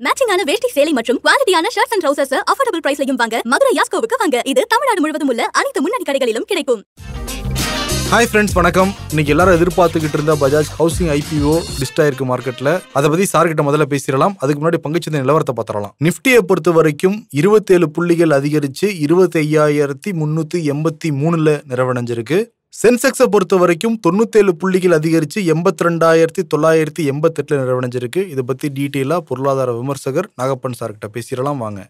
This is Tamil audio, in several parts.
மேட்சிங்கான வேஷ்டி சேலை மற்றும் குவாலிட்டியான ஷர்ட்ஸ் அண்ட் ட்ரவுசர்ஸ் அஃபோர்டபுள் பிரைஸ்லயும் வாங்க மதுரை யாஸ்கோவுக்கு வாங்க இது தமிழ்நாடு முழுவதும் உள்ள அனைத்து முன்னணி கடைகளிலும் கிடைக்கும் ஹாய் ஃப்ரெண்ட்ஸ் வணக்கம் இன்னைக்கு எல்லாரும் எதிர்பார்த்துக்கிட்டு இருந்த பஜாஜ் ஹவுசிங் ஐபிஓ லிஸ்ட் ஆயிருக்கு மார்க்கெட்ல அதை பத்தி சார் கிட்ட முதல்ல பேசிடலாம் அதுக்கு முன்னாடி பங்குச்சந்தை நிலவரத்தை பார்த்துடலாம் நிஃப்டியை பொறுத்த வரைக்கும் இருபத்தேழு புள்ளிகள் அதிகரிச்சு இருபத்தி ஐயாயிரத்தி முன்னூத்தி எண்பத்தி மூணுல நிறைவடைஞ்சிருக்கு சென்செக்ஸை பொறுத்த வரைக்கும் தொண்ணூத்தேழு புள்ளிகள் அதிகரிச்சு எண்பத்தி ரெண்டாயிரத்தி தொள்ளாயிரத்தி எண்பத்தெட்டுல நிறைவடைஞ்சிருக்கு இதை பத்தி டீட்டெயிலா பொருளாதார விமர்சகர் நாகப்பன் சார் கிட்ட பேசிடலாம் வாங்க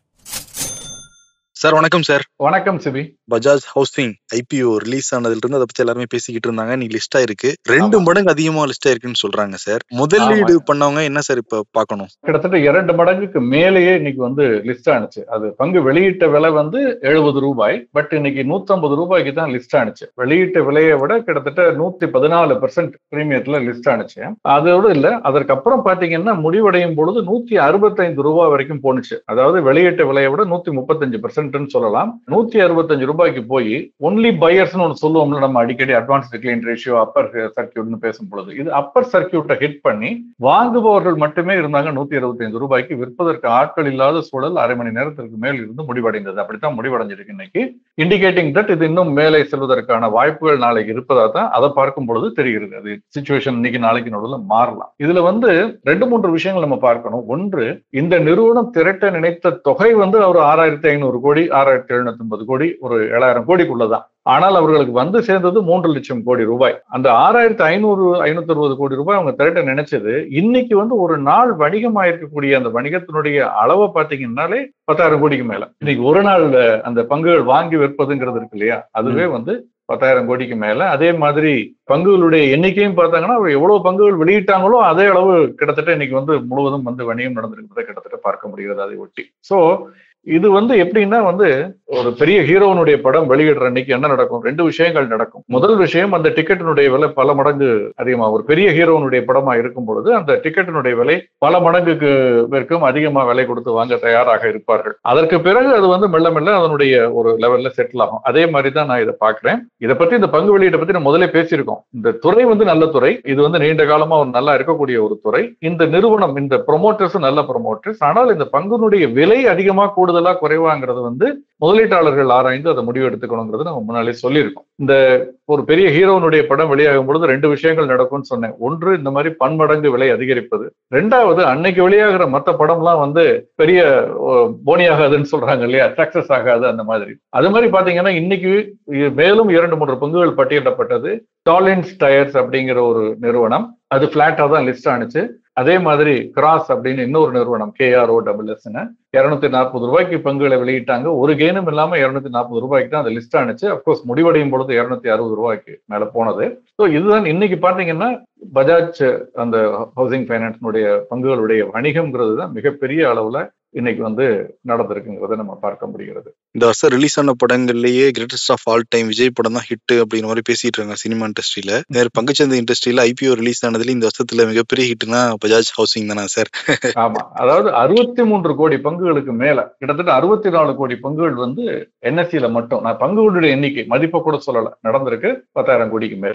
சார் வணக்கம் சார் வணக்கம் Sibi Bajaj housing IPO release ஆனதுல இருந்து அதை பத்தி எல்லாருமே பேசிக்கிட்டு இருந்தாங்க நீ லிஸ்ட் ஆயிருக்கு ரெண்டு ஆமா. மடங்கு அதிகமா லிஸ்ட் ஆயிருக்குன்னு சொல்றாங்க சார் முதலீடு பண்ணவங்க என்ன சார் இப்ப பாக்கணும் கிட்டத்தட்ட இரண்டு மடங்குக்கு மேலேயே இன்னைக்கு வந்து லிஸ்ட் ஆனுச்சு அது பங்கு வெளியிட்ட விலை வந்து எழுபது ரூபாய் பட் இன்னைக்கு 150 ரூபாய்க்கு தான் லிஸ்ட் ஆனுச்சு வெளியிட்ட விலையை விட கிட்டத்தட்ட நூத்தி பதினாலு பெர்சென்ட் பிரீமியத்துல லிஸ்ட் ஆனுச்சு அதோடு இல்ல அதற்கப்புறம் பாத்தீங்கன்னா முடிவடையும் பொழுது நூத்தி அறுபத்தைந்து ரூபாய் வரைக்கும் போணுச்சு அதாவது வெளியிட்ட விலையை விட நூத்தி முப்பத்தஞ்சு பெர்சென்ட்னு சொல்லலாம் நூத்தி அறுபத்தஞ்சு ரூபாய்க்கு போய் ஒன்லி பையர்ஸ்னு ஒன்று சொல்லுவோம்ல நம்ம அடிக்கடி அட்வான்ஸ் டிக்ளைன் ரேஷியோ அப்பர் சர்க்கியூட்னு பேசும் பொழுது இது அப்பர் சர்க்கியூட்டை ஹிட் பண்ணி வாங்குபவர்கள் மட்டுமே இருந்தாங்க நூத்தி அறுபத்தைந்து ரூபாய்க்கு விற்பதற்கு ஆட்கள் இல்லாத சூழல் அரை மணி நேரத்திற்கு மேல் இருந்து முடிவடைந்தது அப்படித்தான் முடிவடைஞ்சிருக்கு இன்னைக்கு இண்டிகேட்டிங் தட் இது இன்னும் மேலே செல்வதற்கான வாய்ப்புகள் நாளைக்கு இருப்பதா தான் அதை பார்க்கும் பொழுது தெரிகிறது அது சுச்சுவேஷன் இன்னைக்கு நாளைக்கு நடுவில் மாறலாம் இதுல வந்து ரெண்டு மூன்று விஷயங்கள் நம்ம பார்க்கணும் ஒன்று இந்த நிறுவனம் திரட்ட நினைத்த தொகை வந்து ஒரு ஆறாயிரத்தி ஐநூறு கோடி ஆறாயிரத்தி எழுநூத்தி ஐம்பது கோடி ஒரு ஏழாயிரம் கோடிக்குள்ளதான் ஆனால் அவர்களுக்கு வந்து சேர்ந்தது மூன்று லட்சம் கோடி ரூபாய் அந்த ஆறாயிரத்தி ஐநூறு ஐநூத்தி அறுபது கோடி ரூபாய் அவங்க திரட்ட நினைச்சது இன்னைக்கு வந்து ஒரு நாள் வணிகமா இருக்கக்கூடிய அந்த வணிகத்தினுடைய அளவை பாத்தீங்கன்னாலே பத்தாயிரம் கோடிக்கு மேல இன்னைக்கு ஒரு நாள் அந்த பங்குகள் வாங்கி விற்பதுங்கிறது இருக்கு இல்லையா அதுவே வந்து பத்தாயிரம் கோடிக்கு மேல அதே மாதிரி பங்குகளுடைய எண்ணிக்கையும் பார்த்தாங்கன்னா அவர் எவ்வளவு பங்குகள் வெளியிட்டாங்களோ அதே அளவு கிட்டத்தட்ட இன்னைக்கு வந்து முழுவதும் வந்து வணிகம் நடந்திருக்கிறத கிட்டத்தட்ட பார்க்க முடிகிறது அதை ஒட்டி சோ இது வந்து எப்படின்னா வந்து ஒரு பெரிய ஹீரோனுடைய படம் வெளியிடுற அன்னைக்கு என்ன நடக்கும் ரெண்டு விஷயங்கள் நடக்கும் முதல் விஷயம் அந்த டிக்கெட்டினுடைய விலை பல மடங்கு அதிகமா ஒரு பெரிய ஹீரோனுடைய படமா இருக்கும் பொழுது அந்த டிக்கெட்டினுடைய விலை பல மடங்குக்கு விற்கும் அதிகமா விலை கொடுத்து வாங்க தயாராக இருப்பார்கள் அதற்கு பிறகு அது வந்து மெல்ல மெல்ல அதனுடைய ஒரு லெவல்ல செட்டில் ஆகும் அதே மாதிரி தான் நான் இதை பாக்குறேன் இதை பத்தி இந்த பங்கு வெளியீட்டை பத்தி நம்ம முதல்ல பேசியிருக்கோம் இந்த துறை வந்து நல்ல துறை இது வந்து நீண்ட காலமா ஒரு நல்லா இருக்கக்கூடிய ஒரு துறை இந்த நிறுவனம் இந்த ப்ரொமோட்டர்ஸ் நல்ல ப்ரொமோட்டர்ஸ் ஆனால் இந்த பங்குனுடைய விலை அதிகமா கூடுதலா குறைவாங்கிறது வந்து முதலீட்டாளர்கள் ஆராய்ந்து அதை முடிவு எடுத்துக்கணுங்கிறது நம்ம முன்னாலே சொல்லியிருக்கோம் இந்த ஒரு பெரிய ஹீரோனுடைய படம் வெளியாகும் பொழுது ரெண்டு விஷயங்கள் நடக்கும்னு சொன்னேன் ஒன்று இந்த மாதிரி பன்மடங்கு விலை அதிகரிப்பது ரெண்டாவது அன்னைக்கு வெளியாகிற மத்த படம்லாம் வந்து பெரிய போனி ஆகாதுன்னு சொல்றாங்க இல்லையா சக்சஸ் ஆகாது அந்த மாதிரி அது மாதிரி பாத்தீங்கன்னா இன்னைக்கு இ- மேலும் இரண்டு மூன்று பங்குகள் பட்டியலிடப்பட்டது டாலின்ஸ் டயர்ஸ் அப்படிங்கிற ஒரு நிறுவனம் அது பிளாட்டா தான் லிஸ்ட் ஆனுச்சு அதே மாதிரி கிராஸ் அப்படின்னு இன்னொரு நிறுவனம் கேஆர்ஓ டபுள் எஸ்ன்னு இருநூத்தி நாற்பது ரூபாய்க்கு பங்குகளை வெளியிட்டாங்க ஒரு கேனும் இல்லாம இருநூத்தி நாற்பது ரூபாய்க்கு தான் அந்த லிஸ்ட் ஆனுச்சு அப்கோர்ஸ் முடிவடையும் பொழுது இருநூத்தி அறுபது ரூபாய்க்கு மேல போனது ஸோ இதுதான் இன்னைக்கு பாத்தீங்கன்னா பஜாஜ் அந்த ஹவுசிங் ஃபைனான்ஸினுடைய பங்குகளுடைய வணிகம்ங்கிறது தான் மிகப்பெரிய அளவுல இன்னைக்கு வந்து நடந்திருக்குங்கிறத நம்ம பார்க்க முடிகிறது இந்த வருஷம் ரிலீஸ் ஆன படங்கள்லயே greatest of all time Vijay படம் தான் ஹிட் அப்படிங்கிற மாதிரி பேசிட்டு இருக்காங்க சினிமா இண்டஸ்ட்ரியில வேற பங்குச்சந்தை இண்டஸ்ட்ரியில ஐபிஓ ரிலீஸ் ஆனதுல இந்த வருஷத்துல மிகப்பெரிய ஹிட்னா பஜாஜ் ஹவுசிங் தானே சார் ஆமா அதாவது அறுபத்தி மூன்று கோடி பங்குகளுக்கு மேல கிட்டத்தட்ட அறுபத்தி நாலு கோடி பங்குகள் வந்து என்எஸ்சியில மட்டும் நான் பங்குகளுடைய எண்ணிக்கை மதிப்பை கூட சொல்லல நடந்திருக்கு பத்தாயிரம் கோடிக்கு மேல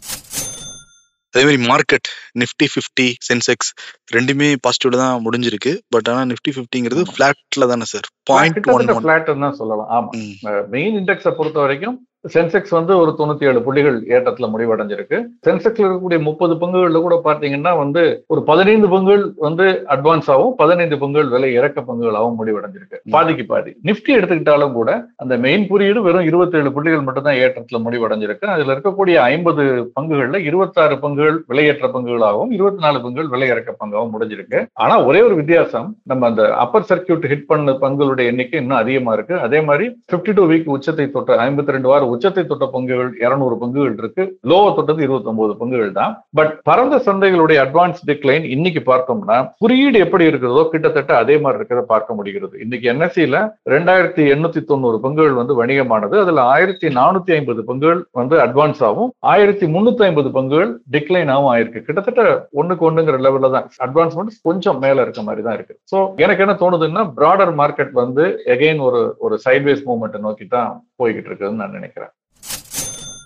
அதே மாதிரி மார்க்கெட் நிஃப்டி ஃபிஃப்டி சென்செக்ஸ் ரெண்டுமே பாசிட்டிவ்ல தான் முடிஞ்சிருக்கு பட் ஆனா நிஃப்டி ஃபிஃப்டிங்கிறது ஃபிளாட்ல தானே சார் பாயிண்ட் ஒன் கிட்டத்தட்ட ஒன் பிளாட் தான் சொல்லலாம் ஆமா மெயின் இண்டெக்ஸை பொறுத்த வரைக்கும் சென்செக்ஸ் வந்து ஒரு தொண்ணூத்தி ஏழு புள்ளிகள் ஏற்றத்துல முடிவடைஞ்சிருக்கு சென்செக்ஸ்ல இருக்கக்கூடிய முப்பது பங்குகள்ல கூட பாத்தீங்கன்னா வந்து ஒரு பதினைந்து பங்குகள் வந்து அட்வான்ஸ் ஆகும் பதினைந்து பங்குகள் விலை இறக்க பங்குகளாகவும் முடிவடைஞ்சிருக்கு பாதிக்கு பாதி நிப்டி எடுத்துக்கிட்டாலும் கூட அந்த மெயின் குறியீடு வெறும் 27 புள்ளிகள் மட்டும் தான் ஏற்றத்துல முடிவடைஞ்சிருக்கு அதுல இருக்கக்கூடிய ஐம்பது பங்குகள்ல இருபத்தாறு பங்குகள் விலையேற்ற பங்குகளாகவும் இருபத்தி நாலு பங்குகள் விலை இறக்க பங்காகவும் முடிஞ்சிருக்கு ஆனா ஒரே ஒரு வித்தியாசம் நம்ம அந்த அப்பர் சர்க்கியூட் ஹிட் பண்ண பங்குகளுடைய எண்ணிக்கை இன்னும் அதிகமா இருக்கு அதே மாதிரி 52 டூ வீக் உச்சத்தை தொட்ட ஐம்பத்தி ரெண்டு வார உச்சத்தை தொட்ட பங்குகள் இருநூறு பங்குகள் இருக்கு லோவை தொட்டது 29 பங்குகள் தான் பட் பரந்த சந்தைகளுடைய அட்வான்ஸ் டிக்ளைன் இன்னைக்கு பார்த்தோம்னா குறியீடு எப்படி இருக்கிறதோ கிட்டத்தட்ட அதே மாதிரி இருக்கிறத பார்க்க முடிகிறது இன்னைக்கு என்எஸ்சியில ரெண்டாயிரத்தி எண்ணூத்தி தொண்ணூறு பங்குகள் வந்து வணிகமானது அதுல ஆயிரத்தி நானூத்தி ஐம்பது பங்குகள் வந்து அட்வான்ஸ் ஆகும் ஆயிரத்தி முன்னூத்தி ஐம்பது பங்குகள் டிக்ளைன் ஆகும் ஆயிருக்கு கிட்டத்தட்ட ஒண்ணுக்கு ஒண்ணுங்கிற லெவல்ல தான் அட்வான்ஸ்மெண்ட் கொஞ்சம் மேல இருக்க மாதிரி தான் இருக்கு சோ எனக்கு என்ன தோணுதுன்னா பிராடர் மார்க்கெட் வந்து எகைன் ஒரு ஒரு சைட்வேஸ் மூவ்மெண்ட் நோக்கி தான் போய்கிட்டு இருக்குதுன்னு நான் நினைக்கிறேன்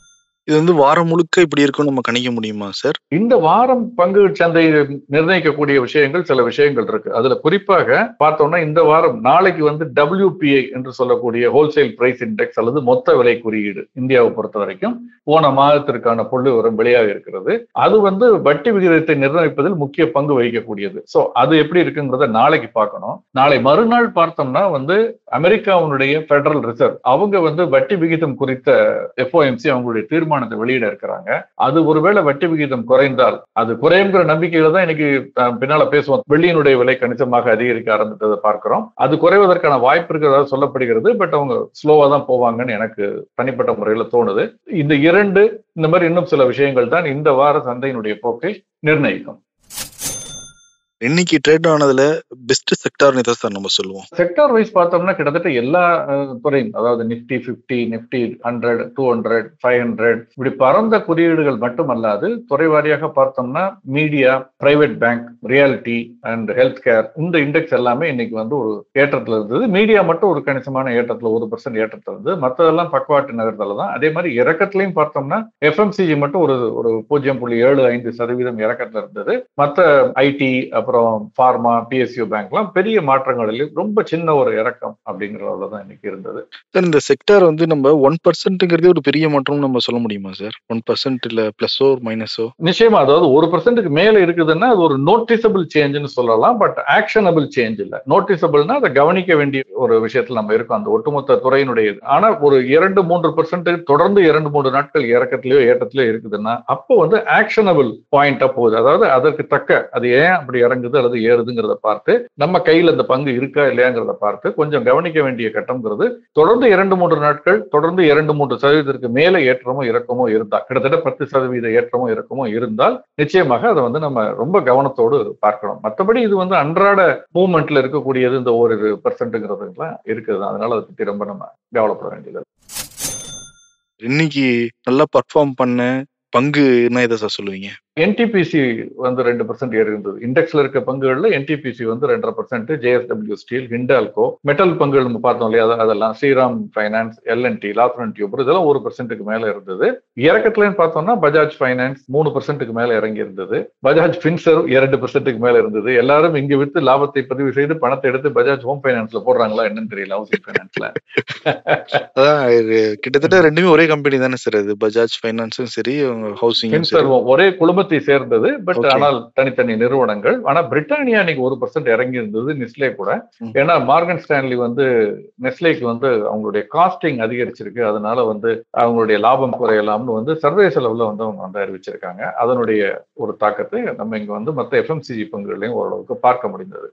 இது வந்து வாரம் முழுக்க இப்படி இருக்கும்னு நம்ம கணிக்க முடியுமா சார் இந்த வாரம் பங்கு சந்தை நிர்ணயிக்கக்கூடிய விஷயங்கள் சில விஷயங்கள் இருக்கு அதுல குறிப்பாக பார்த்தோம்னா இந்த வாரம் நாளைக்கு வந்து WPI என்று சொல்லக்கூடிய ஹோல்சேல் பிரைஸ் இண்டெக்ஸ் அல்லது மொத்த விலை குறியீடு இந்தியாவை பொறுத்த வரைக்கும் போன மாதத்திற்கான புள்ளி விவரம் வெளியாக இருக்கிறது அது வந்து வட்டி விகிதத்தை நிர்ணயிப்பதில் முக்கிய பங்கு வகிக்கக்கூடியது சோ அது எப்படி இருக்குங்கிறத நாளைக்கு பார்க்கணும் நாளை மறுநாள் பார்த்தோம்னா வந்து அமெரிக்காவுடைய பெடரல் ரிசர்வ் அவங்க வந்து வட்டி விகிதம் குறித்த எஃப்ஓஎம்சி அவங்களுடைய தீர்மானத்தை வெளியிட இருக்கிறாங்க அது ஒருவேளை வட்டி விகிதம் குறைந்தால் அது குறையுங்கிற நம்பிக்கையில தான் இன்னைக்கு அஹ், பின்னால பேசுவோம் வெள்ளியினுடைய விலை கணிசமாக அதிகரிக்க ஆரம்பித்ததை பார்க்கிறோம் அது குறைவதற்கான வாய்ப்பு இருக்கிறதா சொல்லப்படுகிறது பட் அவங்க ஸ்லோவா தான் போவாங்கன்னு எனக்கு தனிப்பட்ட முறையில தோணுது இந்த இரண்டு இந்த மாதிரி இன்னும் சில விஷயங்கள் தான் இந்த வார சந்தையினுடைய போக்கை நிர்ணயிக்கும் இன்னைக்கு ட்ரேட் ஆனதுல பெஸ்ட் செக்டார்னு எதை சார் நம்ம சொல்லுவோம் செக்டார் வைஸ் பார்த்தோம்னா கிட்டத்தட்ட எல்லா அஹ், துறையும் அதாவது Nifty 50 Nifty hundred two hundred five hundred இப்படி பரந்த குறியீடுகள் மட்டுமல்லாது துறை வாரியாக பார்த்தோம்னா media private bank realty and health care இந்த இண்டெக்ஸ் எல்லாமே இன்னைக்கு வந்து ஒரு ஏற்றத்துல இருந்தது மீடியா மட்டும் ஒரு கணிசமான ஏற்றத்துல ஒரு பர்சன்ட் ஏற்றத்துல இருந்தது மற்றதெல்லாம் பக்கவாட்டு நகர்தல தான் அதே மாதிரி இறக்கத்திலையும் பார்த்தோம்னா எஃப்எம்சிஜி மட்டும் ஒரு ஒரு பூஜ்ஜியம் புள்ளி ஏழு ஐந்து சதவீதம் இறக்கத்துல இருந்தது மற்ற ஐடி அப்புறம் ஃபார்மா பிஎஸ்யூ பேங்க்லாம் பெரிய மாற்றங்களில் ரொம்ப சின்ன ஒரு இறக்கம் அப்படிங்கிற அளவுல தான் இன்னைக்கு இருந்தது சார் இந்த செக்டார் வந்து நம்ம ஒன் பர்சன்ட்ங்கிறதே ஒரு பெரிய மாற்றம்னு நம்ம சொல்ல முடியுமா சார் ஒன் பர்சன்ட் இல்ல பிளஸோ மைனஸோ நிச்சயமா அதாவது ஒரு பர்சன்ட்டுக்கு மேல இருக்குதுன்னா அது ஒரு நோட்டிசபிள் சேஞ்சுன்னு சொல்லலாம் பட் ஆக்ஷனபிள் சேஞ்ச் இல்ல நோட்டிசபிள்னா அதை கவனிக்க வேண்டிய ஒரு விஷயத்துல நம்ம இருக்கோம் அந்த ஒட்டுமொத்த துறையினுடைய இது. ஆனா ஒரு இரண்டு மூன்று பர்சன்ட் தொடர்ந்து இரண்டு மூன்று நாட்கள் இறக்கத்திலயோ ஏற்றத்திலயோ இருக்குதுன்னா அப்போ வந்து ஆக்ஷனபிள் பாயிண்டா போகுது அதாவது அதற்கு தக்க அது ஏன் அப்படி இறங்குது அல்லது ஏறுதுங்கிறத பார்த்து நம்ம கையில இந்த பங்கு இருக்கா இல்லையாங்கிறத பார்த்து கொஞ்சம் கவனிக்க வேண்டிய கட்டம்ங்கிறது தொடர்ந்து இரண்டு மூன்று நாட்கள் தொடர்ந்து இரண்டு மூன்று சதவீதத்திற்கு மேல ஏற்றமோ இறக்கமோ இருந்தா கிட்டத்தட்ட பத்து சதவீத ஏற்றமோ இறக்கமோ இருந்தால் நிச்சயமாக அதை வந்து நம்ம ரொம்ப கவனத்தோடு பார்க்கணும் மற்றபடி இது வந்து அன்றாட மூவ்மெண்ட்ல இருக்கக்கூடியது இந்த ஒரு பர்சன்ட்ங்கிறதுலாம் இருக்குது அதனால அதை பத்தி ரொம்ப நம்ம கவலைப்பட வேண்டியது இன்னைக்கு நல்லா பர்ஃபார்ம் பண்ண பங்குன்னா எதை சார் சொல்லுவீங்க என்டிபிசி வந்து ரெண்டு பர்சன்ட் ஏறி இருந்தது இண்டெக்ஸ்ல இருக்க பங்குகள்ல என்டிபிசி வந்து ரெண்டரை percent JSW steel Hindalco metal பங்குகள் நம்ம பார்த்தோம் இல்லையா அது- அதெல்லாம் Shriram finance L&T Larsen Toubro இதெல்லாம் ஒரு பர்சன்ட்டுக்கு மேல இருந்தது இறக்கத்துலன்னு பார்த்தோம்னா பஜாஜ் ஃபைனான்ஸ் மூணு பர்சன்ட்டுக்கு மேல இறங்கி இருந்தது பஜாஜ் ஃபின்சர்வ் இரண்டு பர்சன்ட்டுக்கு மேல இருந்தது எல்லாரும் இங்க வித்து லாபத்தை பதிவு செய்து பணத்தை எடுத்து பஜாஜ் ஹோம் ஃபைனான்ஸ்ல போடுறாங்களா என்னன்னு தெரியல ஹவுசிங் ஃபைனான்ஸ்ல அதான் இது கிட்டத்தட்ட ரெண்டுமே ஒரே கம்பெனி தானே சார் அது பஜாஜ் ஃபைனான்ஸும் சரி ஹவுசிங்கும் சரி ஃபின்சர்வ் ஒரே குழுமத்தை சேர்ந்தது பட் Okay. ஆனால் தனித்தனி நிறுவனங்கள் ஆனா பிரிட்டானியா இன்னைக்கு ஒரு பர்சன்ட் இறங்கி இருந்தது நெஸ்லே கூட ம். ஏன்னா மார்கன் ஸ்டான்லி வந்து நெஸ்லேக்கு வந்து அவங்களுடைய காஸ்டிங் அதிகரிச்சிருக்கு அதனால வந்து அவங்களுடைய லாபம் குறையலாம்னு வந்து சர்வதேச அளவுல வந்து அவங்க வந்து அறிவிச்சிருக்காங்க அதனுடைய ஒரு தாக்கத்தை நம்ம இங்க வந்து மற்ற எஃப்எம்சிஜி பங்குகளையும் ஓரளவுக்கு பார்க்க முடிந்தது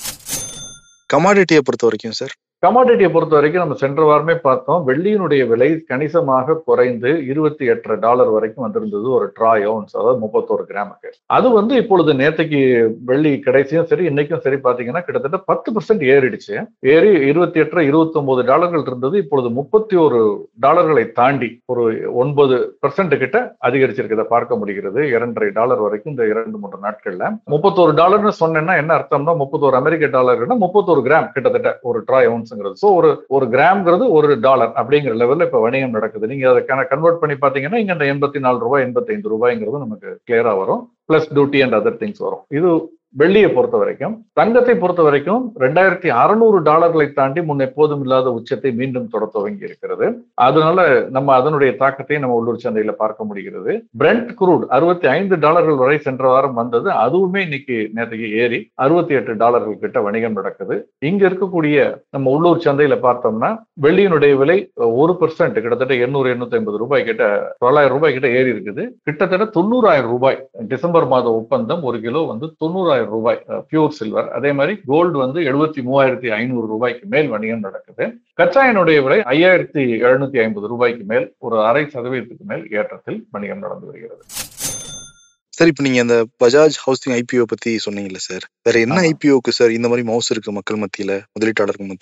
கமாடிட்டியை பொறுத்த வரைக்கும் சார் கமாடிட்டியை பொறுத்த வரைக்கும் நம்ம சென்ற வாரமே பார்த்தோம் வெள்ளியினுடைய விலை கணிசமாக குறைந்து இருபத்தி எட்டரை டாலர் வரைக்கும் வந்திருந்தது ஒரு ட்ராய் ounce அதாவது முப்பத்தோரு கிராமுக்கு அது வந்து இப்பொழுது நேற்றுக்கு வெள்ளி கடைசியும் சரி இன்னைக்கும் சரி பாத்தீங்கன்னா கிட்டத்தட்ட பத்து பர்சன்ட் ஏறிடுச்சு ஏறி இருபத்தி எட்டரை இருபத்தி ஒன்பது டாலர்கள் இருந்தது இப்பொழுது முப்பத்தி ஒரு டாலர்களை தாண்டி ஒரு ஒன்பது பர்சன்ட் கிட்ட அதிகரிச்சிருக்கிறத பார்க்க முடிகிறது இரண்டரை டாலர் வரைக்கும் இந்த இரண்டு மூன்று நாட்கள்ல முப்பத்தோரு டாலர்னு சொன்னேன்னா என்ன அர்த்தம்னா முப்பத்தோரு அமெரிக்க டாலர்னா முப்பத்தோரு கிராம் கிட்டத்தட்ட ஒரு ட்ராய் ounceங்கிறது ஸோ ஒரு ஒரு கிராம்ங்கிறது ஒரு டாலர் அப்படிங்கிற லெவல்ல இப்ப வணிகம் நடக்குது நீங்க அதை கன்வெர்ட் பண்ணி பாத்தீங்கன்னா இங்க இந்த எண்பத்தி நாலு ரூபாய் எண்பத்தைந்து ரூபாய்ங்கிறது நமக்கு கிளியரா வரும் plus duty and other things வரும் இது வெள்ளியை பொறுத்த வரைக்கும் தங்கத்தை பொறுத்த வரைக்கும் ரெண்டாயிரத்தி அறுநூறு டாலர்களை தாண்டி முன் எப்போதும் இல்லாத உச்சத்தை மீண்டும் தொட துவங்கி இருக்கிறது அதனால நம்ம அதனுடைய தாக்கத்தை நம்ம உள்ளூர் சந்தையில பார்க்க முடிகிறது பிரெண்ட் குரூட் அறுபத்தி ஐந்து டாலர்கள் வரை சென்ற வாரம் வந்தது அதுவுமே இன்னைக்கு நேற்றுக்கு ஏறி அறுபத்தி எட்டு டாலர்கள் கிட்ட வணிகம் நடக்குது இங்க இருக்கக்கூடிய நம்ம உள்ளூர் சந்தையில பார்த்தோம்னா வெள்ளியினுடைய விலை ஒரு பர்சன்ட் கிட்டத்தட்ட எண்ணூறு எண்ணூத்தி ஐம்பது ரூபாய் கிட்ட தொள்ளாயிரம் ரூபாய் கிட்ட ஏறி இருக்குது கிட்டத்தட்ட தொண்ணூறாயிரம் ரூபாய் டிசம்பர் மாத ஒப்பந்தம் ஒரு கிலோ வந்து தொண்ணூறாயிரம் ரூபாய் பியூர் சில்வர் அதே மாதிரி கோல்டு வந்து எழுபத்தி மூவாயிரத்தி ஐநூறு ரூபாய்க்கு மேல் வணிகம் நடக்குது கச்சா எண்ணெயுடைய விலை ஐயாயிரத்தி எழுநூத்தி ஐம்பது ரூபாய்க்கு மேல் ஒரு அரை சதவீதத்துக்கு மேல் ஏற்றத்தில் வணிகம் நடந்து வருகிறது சார் இப்போ நீங்க அந்த பஜாஜ் ஹவுசிங் ஐபிஓ பத்தி சொன்னீங்கல்ல சார் வேற என்ன ஆமா. ஐபிஓக்கு சார் இந்த மாதிரி மவுஸ் இருக்கு மக்கள் மத்தியில முதலீட்டாளர்கள் மத்தியில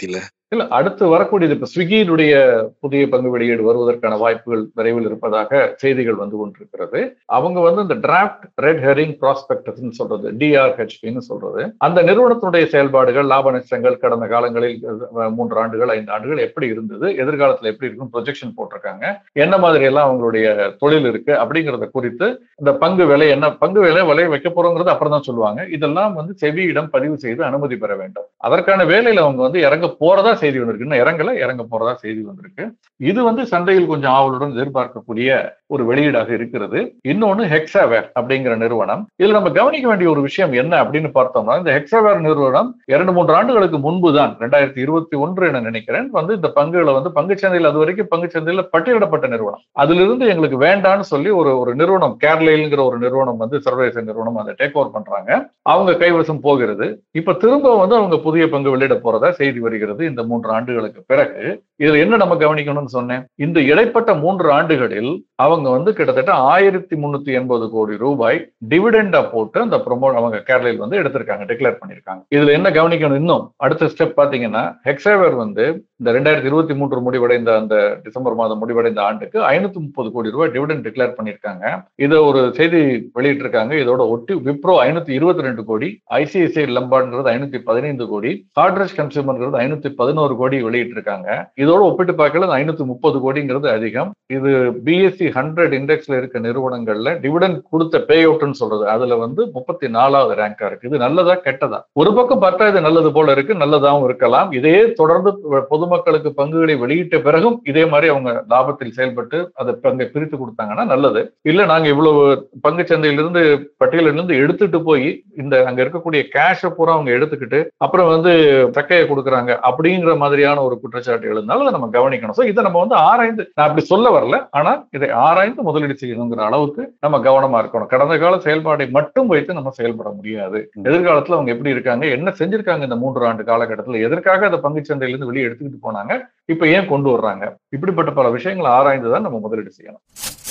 இல்ல அடுத்து வரக்கூடியது இப்ப ஸ்விக்கியினுடைய புதிய பங்கு வெளியீடு வருவதற்கான வாய்ப்புகள் விரைவில் இருப்பதாக செய்திகள் வந்து கொண்டிருக்கிறது அவங்க வந்து இந்த டிராஃப்ட் ரெட் ஹெரிங் ப்ராஸ்பெக்டஸ் சொல்றது டிஆர்ஹெச்பின்னு சொல்றது அந்த நிறுவனத்தினுடைய செயல்பாடுகள் லாப நஷ்டங்கள் கடந்த காலங்களில் அஹ், மூன்று ஆண்டுகள் ஐந்து ஆண்டுகள் எப்படி இருந்தது எதிர்காலத்துல எப்படி இருக்கும் ப்ரொஜெக்ஷன் போட்டிருக்காங்க என்ன மாதிரி எல்லாம் அவங்களுடைய தொழில் இருக்கு அப்படிங்கறத குறித்து இந்த பங்கு விலை என்ன பங்கு விலை விலை வைக்க போறோங்கிறது அப்புறம் தான் சொல்லுவாங்க இதெல்லாம் வந்து செவியிடம் பதிவு செய்து அனுமதி பெற வேண்டும் அதற்கான வேலையில அவங்க வந்து இறங்க போறதா செய்தி வந்திருக்கு இன்னும் இறங்கல இறங்க போறதா செய்தி வந்திருக்கு இது வந்து சந்தையில் கொஞ்சம் ஆவலுடன் எதிர்பார்க்கக்கூடிய ஒரு வெளியீடாக இருக்கிறது இன்னொன்னு ஹெக்ஸாவேர் அப்படிங்கிற நிறுவனம் இதுல நம்ம கவனிக்க வேண்டிய ஒரு விஷயம் என்ன அப்படின்னு பார்த்தோம்னா இந்த ஹெக்ஸாவேர் நிறுவனம் இரண்டு மூன்று ஆண்டுகளுக்கு முன்பு தான் ரெண்டாயிரத்தி இருபத்தி ஒன்று என நினைக்கிறேன் வந்து இந்த பங்குகளை வந்து பங்குச்சந்தையில் அது வரைக்கும் பங்குச்சந்தையில் பட்டியலிடப்பட்ட நிறுவனம் அதிலிருந்து எங்களுக்கு வேண்டான்னு சொல்லி ஒரு ஒரு நிறுவனம் கேர்லைல்ங்கிற ஒரு நிறுவனம் வந்து சர்வதேச நிறுவனம் அதை டேக் ஓவர் பண்றாங்க அவங்க கைவசம் போகிறது இப்ப திரும்ப வந்து அவங்க புதிய பங்கு வெளியிட போறதா செய்தி வருகிறது இந்த மூன்று ஆண்டுகளுக்கு பிறகு இதுல என்ன நம்ம கவனிக்கணும்னு சொன்னேன் இந்த இடைப்பட்ட மூன்று ஆண்டுகளில் அவங்க வந்து கிட்டத்தட்ட ஆயிரத்தி முன்னூத்தி எண்பது கோடி ரூபாய் டிவிடெண்டா போட்டு அந்த ப்ரொமோ அவங்க கேரளையில் வந்து எடுத்திருக்காங்க டிக்ளேர் பண்ணிருக்காங்க இதுல என்ன கவனிக்கணும் இன்னும் அடுத்த ஸ்டெப் பாத்தீங்கன்னா ஹெக்ஸாவர் வந்து இந்த ரெண்டாயிரத்தி இருபத்தி மூன்று முடிவடைந்த அந்த டிசம்பர் மாதம் முடிவடைந்த ஆண்டுக்கு ஐநூத்தி முப்பது கோடி ரூபாய் டிவிடெண்ட் டிக்ளேர் பண்ணிருக்காங்க இதை ஒரு செய்தி வெளியிட்டிருக்காங்க இதோட ஒட்டி விப்ரோ ஐநூத்தி இருபத்தி ரெண்டு கோடி ஐசிஐசிஐ லம்பார்டுங்கிறது ஐநூத்தி பதினைந்து கோடி ஹார்ட்ரஸ் கன்சியூமர்ங்கிறது ஐநூத்தி பதினோரு கோடி வெளியிட்டிருக்காங்க இதோட ஒப்பிட்டு பார்க்கல ஐநூத்தி முப்பது கோடிங்கிறது அதிகம் இது பிஎஸ்சி ஹண்ட்ரட் இண்டெக்ஸ்ல இருக்க நிறுவனங்கள்ல டிவிடெண்ட் கொடுத்த பே அவுட்னு சொல்றது அதுல வந்து முப்பத்தி நாலாவது ரேங்கா இருக்கு இது நல்லதா கெட்டதா ஒரு பக்கம் பார்த்தா இது நல்லது போல இருக்கு நல்லதாகவும் இருக்கலாம் இதே தொடர்ந்து பொதுமக்களுக்கு பங்குகளை வெளியிட்ட பிறகும் இதே மாதிரி அவங்க லாபத்தில் செயல்பட்டு அதை பங்கை பிரித்து கொடுத்தாங்கன்னா நல்லது இல்ல நாங்க இவ்வளவு பங்கு சந்தையிலிருந்து பட்டியலிருந்து எடுத்துட்டு போய் இந்த அங்க இருக்கக்கூடிய கேஷை பூரா அவங்க எடுத்துக்கிட்டு அப்புறம் வந்து சக்கையை கொடுக்குறாங்க அப்படிங்கிற மாதிரியான ஒரு குற்றச்சாட்டு எழுந்தாலும் அதை நம்ம கவனிக்கணும் சோ இதை நம்ம வந்து ஆராய்ந்து நான் அப்படி சொல்ல வரல ஆனா இதை ஆராய்ந்து முதலீடு செய்யணுங்கிற அளவுக்கு நம்ம கவனமா இருக்கணும் கடந்த கால செயல்பாடை மட்டும் வைத்து நம்ம செயல்பட முடியாது எதிர்காலத்துல அவங்க எப்படி இருக்காங்க என்ன செஞ்சிருக்காங்க இந்த மூன்று ஆண்டு காலகட்டத்துல எதற்காக அந்த பங்கு சந்தையிலிருந்து வெளியே எடுத்துக்கிட்டு போனாங்க இப்ப ஏன் கொண்டு வர்றாங்க இப்படிப்பட்ட பல விஷயங்களை ஆராய்ந்துதான் நம்ம முதலீடு செய்யணும்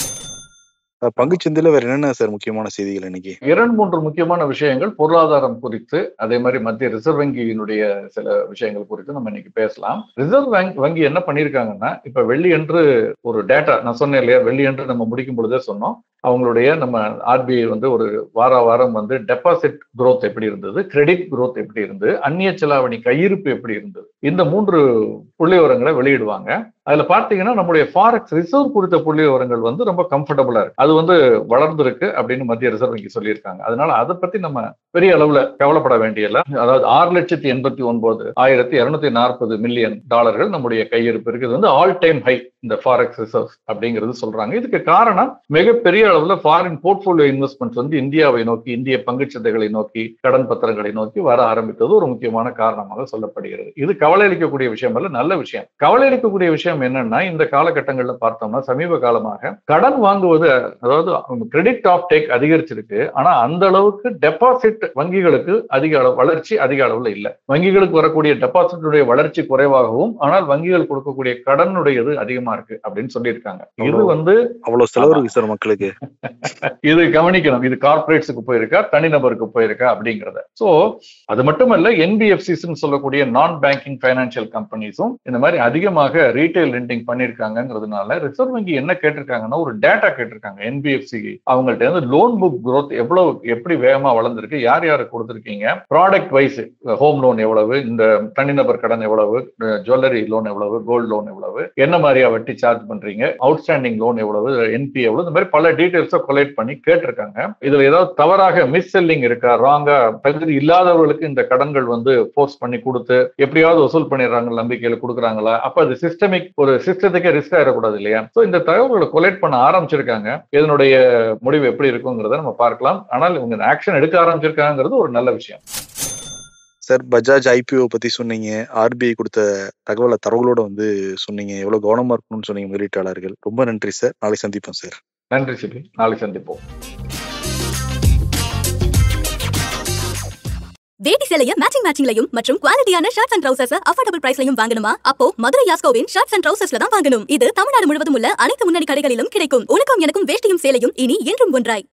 பங்குச்சந்தையில வேற என்னென்ன சார் முக்கியமான செய்திகள் இன்னைக்கு இரண்டு மூன்று முக்கியமான விஷயங்கள் பொருளாதாரம் குறித்து அதே மாதிரி மத்திய ரிசர்வ் வங்கியினுடைய சில விஷயங்கள் குறித்து நம்ம இன்னைக்கு பேசலாம் ரிசர்வ் வங்கி வங்கி என்ன பண்ணிருக்காங்கன்னா இப்ப வெள்ளி என்று ஒரு டேட்டா நான் சொன்னேன் இல்லையா வெள்ளி என்று நம்ம முடிக்கும் பொழுதே சொன்னோம் அவங்களுடைய நம்ம ஆர்பிஐ வந்து ஒரு வார வாரம் வந்து டெபாசிட் growth எப்படி இருந்தது கிரெடிட் growth எப்படி இருந்தது அந்நிய செலாவணி கையிருப்பு எப்படி இருந்தது இந்த மூன்று புள்ளி விவரங்களை வெளியிடுவாங்க அதுல பார்த்தீங்கன்னா நம்முடைய ஃபாரெக்ஸ் ரிசர்வ் குறித்த புள்ளி விவரங்கள் வந்து ரொம்ப கம்ஃபர்டபுளா இருக்கு அது வந்து வளர்ந்திருக்கு அப்படின்னு மத்திய ரிசர்வ் வங்கி சொல்லியிருக்காங்க அதனால அதை பத்தி நம்ம பெரிய அளவுல கவலைப்பட வேண்டியல அதாவது ஆறு லட்சத்தி எண்பத்தி ஒன்பது ஆயிரத்தி இருநூத்தி நாற்பது மில்லியன் டாலர்கள் நம்முடைய கையிருப்பு இருக்கு இது வந்து ஆல் டைம் ஹை இந்த ஃபாரெக்ஸ் ரிசர்வ் அப்படிங்கிறது சொல்றாங்க இதுக்கு காரணம் மிகப்பெரிய அளவுல ஃபாரின் போர்ட்போலியோ இன்வெஸ்ட்மெண்ட்ஸ் வந்து இந்தியாவை நோக்கி இந்திய பங்குச்சந்தைகளை நோக்கி கடன் பத்திரங்களை நோக்கி வர ஆரம்பித்தது ஒரு முக்கியமான காரணமாக சொல்லப்படுகிறது இது கவலை அளிக்கக்கூடிய விஷயம் அல்ல நல்ல விஷயம் கவலை அளிக்கக்கூடிய விஷயம் என்னன்னா இந்த காலகட்டங்கள்ல பார்த்தோம்னா சமீப காலமாக கடன் வாங்குவது அதாவது கிரெடிட் ஆஃப் டேக் அதிகரிச்சிருக்கு ஆனா அந்த அளவுக்கு டெபாசிட் வங்கிகளுக்கு அதிக அளவு வளர்ச்சி அதிக அளவுல இல்ல வங்கிகளுக்கு வரக்கூடிய டெபாசிட்டுடைய வளர்ச்சி குறைவாகவும் ஆனால் வங்கிகள் கொடுக்கக்கூடிய கடனுடையது அதிகமா இருக்கு அப்படின்னு சொல்லியிருக்காங்க இது வந்து அவ்வளவு செலவு ஆமா. இருக்கு சார் மக்களுக்கு இது கவனிக்கணும் இது கார்பரேட்ஸுக்கு போயிருக்கா தனிநபருக்கு போயிருக்கா அப்படிங்கறத சோ அது மட்டுமல்ல என்பிஎஃப்சிஸ் சொல்லக்கூடிய நான் பேங்கிங் பைனான்சியல் கம்பெனிஸும் இந்த மாதிரி அதிகமாக ரீட்டைல் ரெண்டிங் பண்ணிருக்காங்கிறதுனால ரிசர்வ் வங்கி என்ன கேட்டிருக்காங்கன்னா ஒரு டேட்டா கேட்டிருக்காங்க என்பிஎஃப்சி அவங்கள்ட்ட இருந்து லோன் புக் growth எவ்வளவு எப்படி வேகமா வளர்ந்திருக்கு யார் யாருக்கு கொடுத்திருக்கீங்க ப்ராடக்ட் வைஸ் ஹோம் லோன் எவ்வளவு இந்த தனிநபர் கடன் எவ்வளவு ஜுவல்லரி லோன் எவ்வளவு கோல்டு லோன் எவ்வளவு என்ன மாதிரியா வட்டி சார்ஜ் பண்றீங்க அவுட்ஸ்டாண்டிங் லோன் எவ்வளவு என்பி எவ்வளவு இந்த மாதிரி பல டீடைல்ஸை கொலெக்ட் பண்ணி கேட்டிருக்காங்க இதுல ஏதாவது தவறாக மிஸ் செல்லிங் இருக்கா ராங்கா தகுதி இல்லாதவர்களுக்கு இந்த கடன்கள் வந்து ஃபோர்ஸ் பண்ணி கொடுத்து எப்படியாவது வசூல் பண்ணிடுறாங்க நம்பிக்கையில கொடுக்குறாங்களா அப்ப அது சிஸ்டமிக் ஒரு சிஸ்டத்துக்கே ரிஸ்க் ஆயிடக்கூடாது இல்லையா சோ இந்த தகவல்களை கொலெக்ட் பண்ண ஆரம்பிச்சிருக்காங்க இதனுடைய முடிவு எப்படி இருக்குங்கிறத நம்ம பார்க்கலாம் ஆனால் இவங்க ஆக்ஷன் எடுக்க ஆரம்பிச்சிருக்காங்கிறது ஒரு நல்ல விஷயம் சார் பஜாஜ் ஐபிஓ பத்தி சொன்னீங்க ஆர்பிஐ கொடுத்த தகவலை தரவுகளோட வந்து சொன்னீங்க எவ்வளவு கவனமா இருக்கணும்னு சொன்னீங்க முதலீட்டாளர்கள் ரொம்ப நன்றி சார் நாளை சந்திப்போம் சார் நன்றி சிபி நாளைக்கு சந்திப்போம் வேட்டி சேலைய மேட்சிங் மேட்சிங்லயும் மற்றும் குவாலிட்டியான ஷர்ட்ஸ் அண்ட் ட்ரவுசர்ஸ் அஃபோர்டபுள் பிரைஸ்லயும் வாங்கணுமா அப்போ மதுரை யாஸ்கோவின் ஷர்ட்ஸ் அண்ட் ட்ரவுசர்ஸ்ல தான் வாங்கணும் இது தமிழ்நாடு முழுவதும் உள்ள அனைத்து முன்னணி கடைகளிலும் கிடைக்கும் உனக்கும் எனக்கும் வேஷ்டியும் சேலையும் இனி என்றும் ஒன்றாய்